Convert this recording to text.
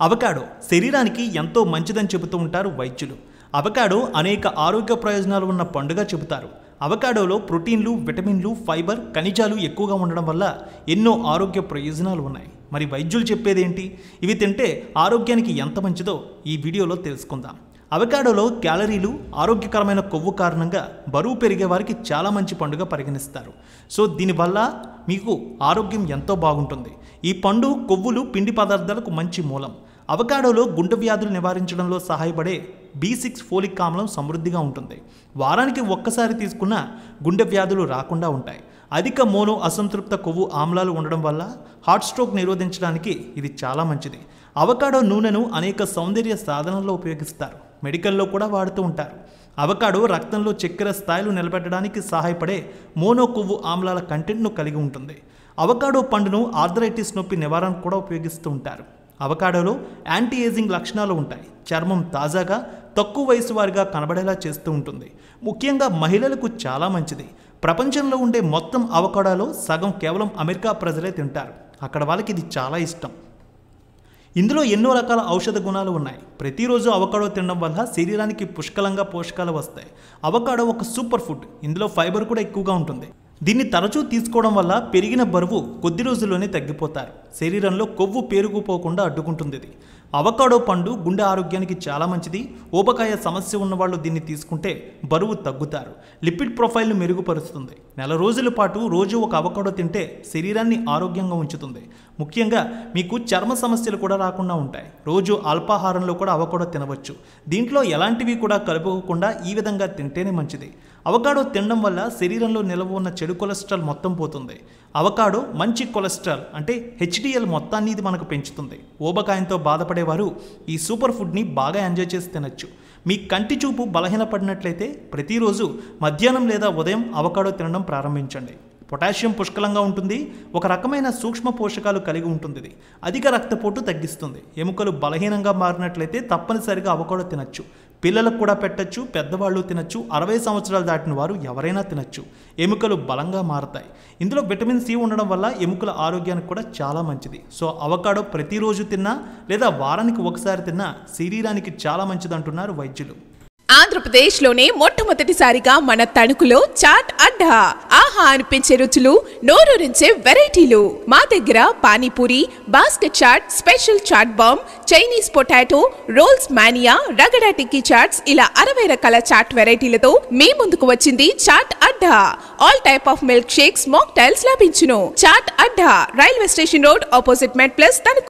avocado శరీరానికి ఎంతో మంచిదని చెబుతూ ఉంటారు వైద్యులు అవకాడో అనేక ఆరోగ్య ప్రయోజనాలు ఉన్న పండుగ చెబుతారు అవకాడోలో ప్రోటీన్లు విటమిన్లు ఫైబర్ ఖనిజాలు ఎక్కువగా ఉండడం వల్ల ఎన్నో ఆరోగ్య ప్రయోజనాలు ఉన్నాయి మరి వైద్యులు చెప్పేదేంటి ఇవి తింటే ఆరోగ్యానికి ఎంత మంచిదో ఈ వీడియోలో తెలుసుకుందాం అవకాడోలో క్యాలరీలు ఆరోగ్యకరమైన కొవ్వు కారణంగా బరువు పెరిగే వారికి చాలా మంచి పండుగ పరిగణిస్తారు సో దీనివల్ల మీకు ఆరోగ్యం ఎంతో బాగుంటుంది ఈ పండు కొవ్వులు పిండి పదార్థాలకు మంచి మూలం అవకాడోలో గుండె వ్యాధులు నివారించడంలో సహాయపడే బి సిక్స్ ఫోలిక్ ఆమ్లం సమృద్ధిగా ఉంటుంది వారానికి ఒక్కసారి తీసుకున్న గుండె వ్యాధులు రాకుండా ఉంటాయి అధిక మోనో అసంతృప్త కొవ్వు ఆమ్లాలు ఉండడం వల్ల హార్ట్ స్ట్రోక్ నిరోధించడానికి ఇది చాలా మంచిది అవకాడో నూనెను అనేక సౌందర్య సాధనాల్లో ఉపయోగిస్తారు మెడికల్లో కూడా వాడుతూ ఉంటారు అవకాడో రక్తంలో చక్కెర స్థాయిలు నిలబెట్టడానికి సహాయపడే మోనో కొవ్వు ఆమ్లాల కంటెంట్ను కలిగి ఉంటుంది అవకాడో పండును ఆర్థరైటిస్ నొప్పి నివారణకు కూడా ఉపయోగిస్తూ ఉంటారు అవకాడోలో యాంటీ ఏజింగ్ లక్షణాలు ఉంటాయి చర్మం తాజాగా తక్కువ వయసు వారిగా కనబడేలా చేస్తూ ఉంటుంది ముఖ్యంగా మహిళలకు చాలా మంచిది ప్రపంచంలో ఉండే మొత్తం అవకాడోలో సగం కేవలం అమెరికా ప్రజలే తింటారు అక్కడ వాళ్ళకి ఇది చాలా ఇష్టం ఇందులో ఎన్నో రకాల ఔషధ గుణాలు ఉన్నాయి ప్రతిరోజు అవకాడో తినడం వల్ల శరీరానికి పుష్కలంగా పోషకాలు వస్తాయి అవకాడో ఒక సూపర్ ఫుడ్ ఇందులో ఫైబర్ కూడా ఎక్కువగా ఉంటుంది దీన్ని తరచూ తీసుకోవడం వల్ల పెరిగిన బరువు కొద్ది రోజుల్లోనే తగ్గిపోతారు శరీరంలో కొవ్వు పేరుకుపోకుండా అడ్డుకుంటుంది ఇది అవకాడో పండు గుండె ఆరోగ్యానికి చాలా మంచిది ఊబకాయ సమస్య ఉన్నవాళ్ళు దీన్ని తీసుకుంటే బరువు తగ్గుతారు లిపిడ్ ప్రొఫైల్ను మెరుగుపరుస్తుంది నెల రోజుల పాటు రోజు ఒక అవకాడో తింటే శరీరాన్ని ఆరోగ్యంగా ఉంచుతుంది ముఖ్యంగా మీకు చర్మ సమస్యలు కూడా రాకుండా ఉంటాయి రోజు అల్పాహారంలో కూడా అవకాడో తినవచ్చు దీంట్లో ఎలాంటివి కూడా కలుపుకోకుండా ఈ విధంగా తింటేనే మంచిది అవకాడో తినడం వల్ల శరీరంలో నిల్వ ఉన్న చెడు కొలెస్ట్రాల్ మొత్తం పోతుంది అవకాడో మంచి కొలెస్ట్రాల్ అంటే హెచ్డిఎల్ మొత్తాన్ని ఇది మనకు పెంచుతుంది ఊబకాయంతో బాధపడేవారు ఈ సూపర్ ఫుడ్ని బాగా ఎంజాయ్ చేసి తినచ్చు మీ కంటి చూపు బలహీనపడినట్లయితే ప్రతిరోజు మధ్యాహ్నం లేదా ఉదయం అవకాడో తినడం ప్రారంభించండి పొటాషియం పుష్కలంగా ఉంటుంది ఒక రకమైన సూక్ష్మ పోషకాలు కలిగి ఉంటుంది ఇది అధిక రక్తపోటు తగ్గిస్తుంది ఎముకలు బలహీనంగా మారినట్లయితే తప్పనిసరిగా అవకాడో తినచ్చు పిల్లలకు కూడా పెట్టచ్చు పెద్దవాళ్ళు తినచ్చు అరవై సంవత్సరాలు దాటిన వారు ఎవరైనా తినచ్చు ఎముకలు బలంగా మారతాయి ఇందులో విటమిన్ సి ఉండడం వల్ల ఎముకల ఆరోగ్యానికి కూడా చాలా మంచిది సో అవకాడో ప్రతిరోజు తిన్నా లేదా వారానికి ఒకసారి తిన్నా శరీరానికి చాలా మంచిది అంటున్నారు వైద్యులు ఆంధ్రప్రదేశ్లోనే మొట్టమొదటిసారిగా మన తణుకులో చాట్ అడ్డా ఆహా అనిపించే రుచులు నోరూరించే వెరైటీలు మా దగ్గర panipuri basket chaat special chaat bomb Chinese potato rolls mania ragda tikki chaats ఇలా అరవై రకాల చాట్ వెరైటీలతో మీ ముందుకు వచ్చింది Chaat Adda all type of milk shakes mocktails లభించును Chaat Adda railway station road opposite Met Plus Tanuku